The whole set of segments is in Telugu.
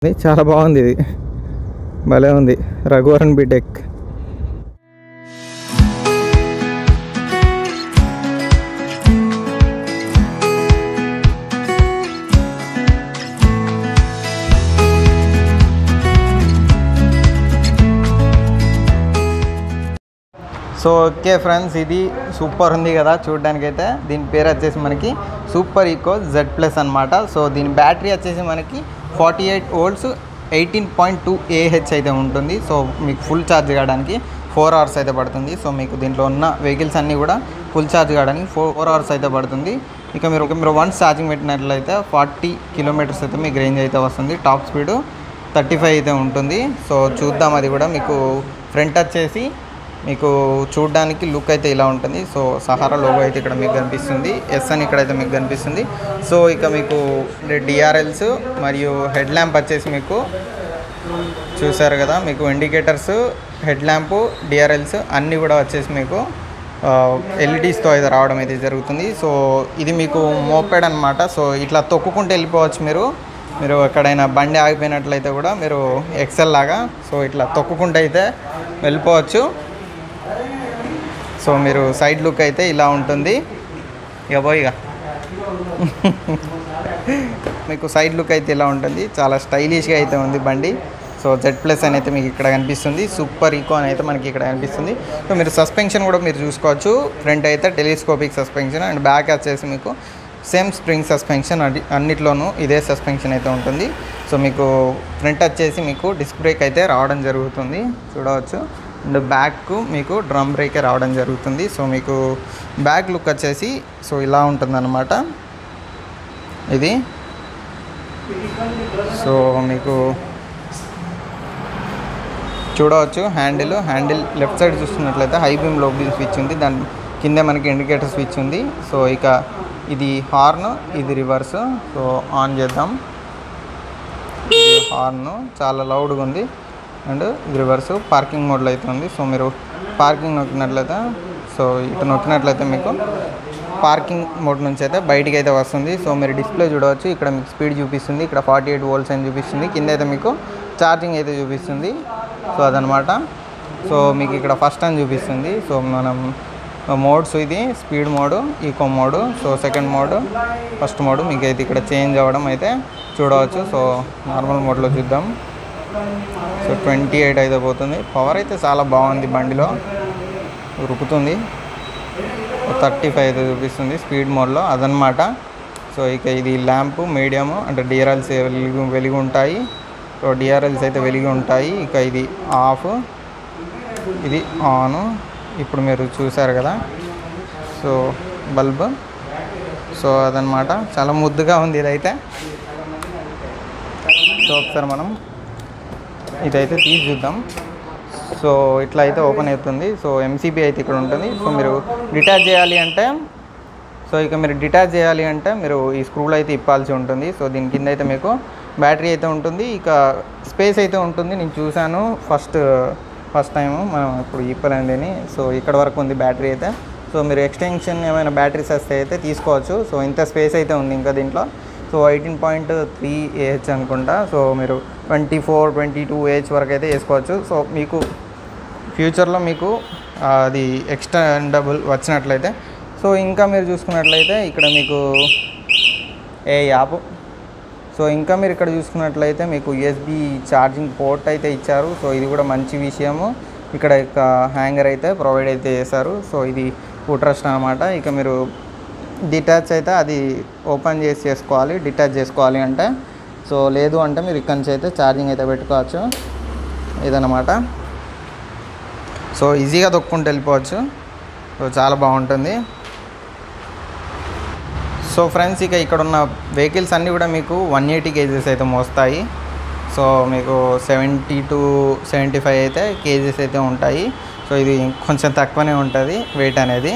ఇది చాలా బాగుంది ఇది భలే ఉంది Raghuvaran BTech so okay friends ఇది సూపర్ ఉంది కదా చూడడానికైతే దీని పేరు వచ్చేసి మనకి సూపర్ ఈకో జెడ్ ప్లస్ అనమాట సో దీని బ్యాటరీ వచ్చేసి మనకి forty eight volts eighteen point two AH అయితే ఉంటుంది సో మీకు ఫుల్ ఛార్జ్ కావడానికి ఫోర్ అవర్స్ అయితే పడుతుంది సో మీకు దీంట్లో ఉన్న వెహికల్స్ అన్నీ కూడా ఫుల్ ఛార్జ్ కావడానికి ఫోర్ ఫోర్ అవర్స్ అయితే పడుతుంది ఇక మీరు మీరు వన్స్ ఛార్జింగ్ పెట్టినట్లయితే ఫార్టీ కిలోమీటర్స్ అయితే మీకు రేంజ్ అయితే వస్తుంది టాప్ స్పీడ్ థర్టీ ఫైవ్ అయితే ఉంటుంది సో చూద్దాం అది కూడా మీకు ఫ్రంట్ వచ్చేసి మీకు చూడడానికి లుక్ అయితే ఇలా ఉంటుంది సో సహారా లోగో అయితే ఇక్కడ మీకు కనిపిస్తుంది ఎస్ అని ఇక్కడైతే మీకు కనిపిస్తుంది సో ఇక మీకు డిఆర్ఎల్స్ మరియు హెడ్ ల్యాంప్ వచ్చేసి మీకు చూసారు కదా మీకు ఇండికేటర్స్ హెడ్ ల్యాంపు డిఆర్ఎల్స్ అన్నీ కూడా వచ్చేసి మీకు ఎల్ఈడీస్తో అయితే రావడం అయితే జరుగుతుంది సో ఇది మీకు మోపెడ్ అనమాట సో ఇట్లా తొక్కుకుంటూ వెళ్ళిపోవచ్చు మీరు మీరు ఎక్కడైనా బండి ఆగిపోయినట్లయితే కూడా మీరు ఎక్సెల్ లాగా సో ఇట్లా తొక్కుకుంటూ అయితే వెళ్ళిపోవచ్చు సో మీరు సైడ్ లుక్ అయితే ఇలా ఉంటుంది ఇక పోయి ఇక మీకు సైడ్ లుక్ అయితే ఇలా ఉంటుంది చాలా స్టైలిష్గా అయితే ఉంది బండి సో జెడ్ ప్లస్ అని అయితే మీకు ఇక్కడ కనిపిస్తుంది సూపర్ ఈకో అని అయితే మనకి ఇక్కడ కనిపిస్తుంది సో మీరు సస్పెన్షన్ కూడా మీరు చూసుకోవచ్చు ఫ్రంట్ అయితే టెలిస్కోపిక్ సస్పెన్షన్ అండ్ బ్యాక్ వచ్చేసి మీకు సేమ్ స్ప్రింగ్ సస్పెన్షన్ అన్ని అన్నిట్లోనూ ఇదే సస్పెన్షన్ అయితే ఉంటుంది సో మీకు ఫ్రంట్ వచ్చేసి మీకు డిస్క్ బ్రేక్ అయితే రావడం జరుగుతుంది చూడవచ్చు అండ్ బ్యాక్ మీకు డ్రమ్ బ్రేకే రావడం జరుగుతుంది సో మీకు బ్యాక్ లుక్ వచ్చేసి సో ఇలా ఉంటుందన్నమాట ఇది సో మీకు చూడవచ్చు హ్యాండిల్ హ్యాండిల్ లెఫ్ట్ సైడ్ చూస్తున్నట్లయితే high beam low beam switch ఉంది దాని కింద మనకి ఇండికేటర్ స్విచ్ ఉంది సో ఇక ఇది హార్న్ ఇది రివర్స్ సో ఆన్ చేద్దాం ఇది హార్న్ చాలా లౌడ్గా ఉంది అండ్ ఇది రివర్స్ పార్కింగ్ మోడ్లో అయితే ఉంది సో మీరు పార్కింగ్ నొక్కినట్లయితే సో ఇటు నొక్కినట్లయితే మీకు పార్కింగ్ మోడ్ నుంచి అయితే బయటికి అయితే వస్తుంది సో మీరు డిస్ప్లే చూడవచ్చు ఇక్కడ మీకు స్పీడ్ చూపిస్తుంది ఇక్కడ ఫార్టీ ఎయిట్ వోల్ట్స్ అని చూపిస్తుంది కింద అయితే మీకు ఛార్జింగ్ అయితే చూపిస్తుంది సో అదనమాట సో మీకు ఇక్కడ ఫస్ట్ అని చూపిస్తుంది సో మనం మోడ్స్ ఇది speed mode eco mode so second mode first mode మీకు అయితే ఇక్కడ చేంజ్ అవ్వడం అయితే చూడవచ్చు సో నార్మల్ మోడ్లో చూద్దాం సో ట్వంటీ ఎయిట్ అయితే పోతుంది పవర్ అయితే చాలా బాగుంది బండిలో ఉరుకుతుంది థర్టీ ఫైవ్ అయితే చూపిస్తుంది స్పీడ్ మోడ్లో అదనమాట సో ఇక ఇది ల్యాంపు మీడియము అంటే డిఆర్ఎల్స్ వెలిగి వెలిగి ఉంటాయి సో డిఆర్ఎల్స్ అయితే వెలిగి ఉంటాయి ఇక ఇది ఆఫ్ ఇది ఆన్ ఇప్పుడు మీరు చూసారు కదా సో బల్బ్ సో అదనమాట చాలా ముద్దుగా ఉంది ఇదైతే సో ఒకసారి మనం ఇదైతే తీసి చూద్దాం సో ఇట్లా అయితే ఓపెన్ అవుతుంది సో ఎంసీబీ అయితే ఇక్కడ ఉంటుంది సో మీరు డిటాచ్ చేయాలి అంటే సో ఇక మీరు డిటాచ్ చేయాలి అంటే మీరు ఈ స్క్రూలు అయితే ఇప్పాల్సి ఉంటుంది సో దీని కింద అయితే మీకు బ్యాటరీ అయితే ఉంటుంది ఇక స్పేస్ అయితే ఉంటుంది నేను చూశాను ఫస్ట్ ఫస్ట్ టైం మనం ఇప్పుడు ఇప్పలేదని సో ఇక్కడ వరకు ఉంది బ్యాటరీ అయితే సో మీరు ఎక్స్టెన్షన్ ఏమైనా బ్యాటరీస్ వస్తే అయితే తీసుకోవచ్చు సో ఇంత స్పేస్ అయితే ఉంది ఇంకా దీంట్లో so eighteen point three AH అనుకుంటా సో మీరు twenty four twenty two AH వరకు అయితే వేసుకోవచ్చు సో మీకు ఫ్యూచర్లో మీకు ఆ, అది ఎక్స్టెండబుల్ వచ్చినట్లయితే సో ఇంకా మీరు చూసుకున్నట్లయితే ఇక్కడ మీకు ఏ యాప్ సో ఇంకా మీరు ఇక్కడ చూసుకున్నట్లయితే మీకు యూఎస్బి ఛార్జింగ్ పోర్ట్ అయితే ఇచ్చారు సో ఇది కూడా మంచి విషయము ఇక్కడ ఇక హ్యాంగర్ అయితే ప్రొవైడ్ అయితే చేశారు సో ఇది ఫుట్రస్ట్ అనమాట ఇక మీరు డిటాచ్ అయితే అది ఓపెన్ చేసి చేసుకోవాలి డిటాచ్ చేసుకోవాలి అంటే సో లేదు అంటే మీరు ఇక్కడ నుంచి అయితే ఛార్జింగ్ అయితే పెట్టుకోవచ్చు ఇదన్నమాట సో ఈజీగా దొక్కుంటూ వెళ్ళిపోవచ్చు సో చాలా బాగుంటుంది సో ఫ్రెండ్స్ ఇక ఇక్కడ ఉన్న వెహికల్స్ అన్నీ కూడా మీకు వన్ ఎయిటీ కేజెస్ అయితే మోస్తాయి సో మీకు సెవెంటీ టు సెవెంటీ ఫైవ్ అయితే కేజెస్ అయితే ఉంటాయి సో ఇది కొంచెం తక్కువనే ఉంటుంది వెయిట్ అనేది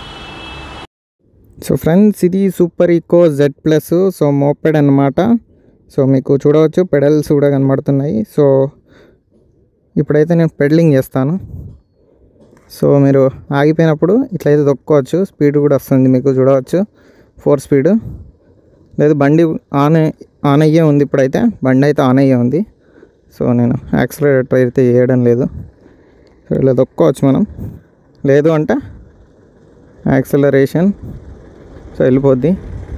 సో ఫ్రెండ్స్ ఇది super eco Z plus so moped అనమాట సో మీకు చూడవచ్చు పెడల్స్ కూడా కనబడుతున్నాయి సో ఇప్పుడైతే నేను పెడలింగ్ చేస్తాను సో మీరు ఆగిపోయినప్పుడు ఇట్లయితే తొక్కోవచ్చు స్పీడ్ కూడా వస్తుంది మీకు చూడవచ్చు ఫోర్ స్పీడ్ లేదు బండి ఆన్ అయ్యి- ఆన్ అయ్యే ఉంది ఇప్పుడైతే బండి అయితే ఆన్ అయ్యే ఉంది సో నేను యాక్సిలరేటర్ అయితే వేయడం లేదు సో ఇలా తొక్కోవచ్చు మనం లేదు అంటే యాక్సిలరేషన్ సో వెళ్ళిపోద్ది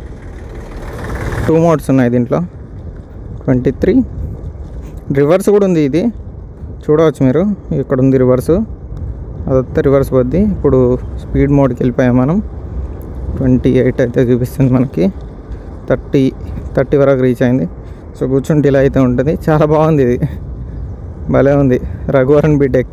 టూ మోడ్స్ ఉన్నాయి దీంట్లో ట్వంటీ త్రీ రివర్స్ కూడా ఉంది ఇది చూడవచ్చు మీరు ఇక్కడ ఉంది రివర్స్ అదంతా రివర్స్ పోద్ది ఇప్పుడు స్పీడ్ మోడ్కి వెళ్ళిపోయాం మనం ట్వంటీ ఎయిట్ అయితే చూపిస్తుంది మనకి థర్టీ థర్టీ వరకు రీచ్ అయింది సో కూర్చుంటే ఇలా అయితే ఉంటుంది చాలా బాగుంది ఇది భలే ఉంది రఘువరన్ బీటెక్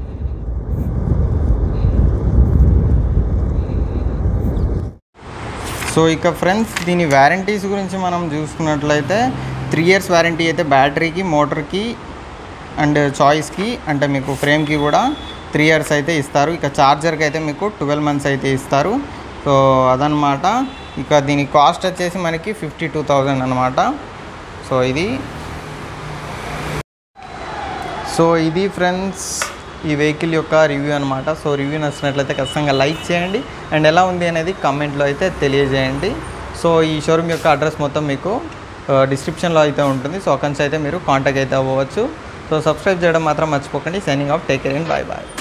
సో ఇక ఫ్రెండ్స్ దీని వ్యారంటీస్ గురించి మనం చూసుకున్నట్లయితే త్రీ ఇయర్స్ వ్యారంటీ అయితే బ్యాటరీకి మోటార్కి అండ్ చాయిస్కి అంటే మీకు ఫ్రేమ్కి కూడా త్రీ ఇయర్స్ అయితే ఇస్తారు ఇక ఛార్జర్కి అయితే మీకు ట్వెల్వ్ మంత్స్ అయితే ఇస్తారు సో అదనమాట ఇక దీని కాస్ట్ వచ్చేసి మనకి ఫిఫ్టీ టూ థౌజండ్ అనమాట సో ఇది సో ఇది ఫ్రెండ్స్ ఈ వెహికల్ యొక్క రివ్యూ అనమాట సో రివ్యూ నచ్చినట్లయితే ఖచ్చితంగా లైక్ చేయండి అండ్ ఎలా ఉంది అనేది కమెంట్లో అయితే తెలియజేయండి సో ఈ షోరూమ్ యొక్క అడ్రస్ మొత్తం మీకు డిస్క్రిప్షన్లో అయితే ఉంటుంది సో అక్కడి నుంచి అయితే మీరు కాంటాక్ట్ అయితే అవ్వచ్చు సో సబ్స్క్రైబ్ చేయడం మాత్రం మర్చిపోకండి signing off take care and bye bye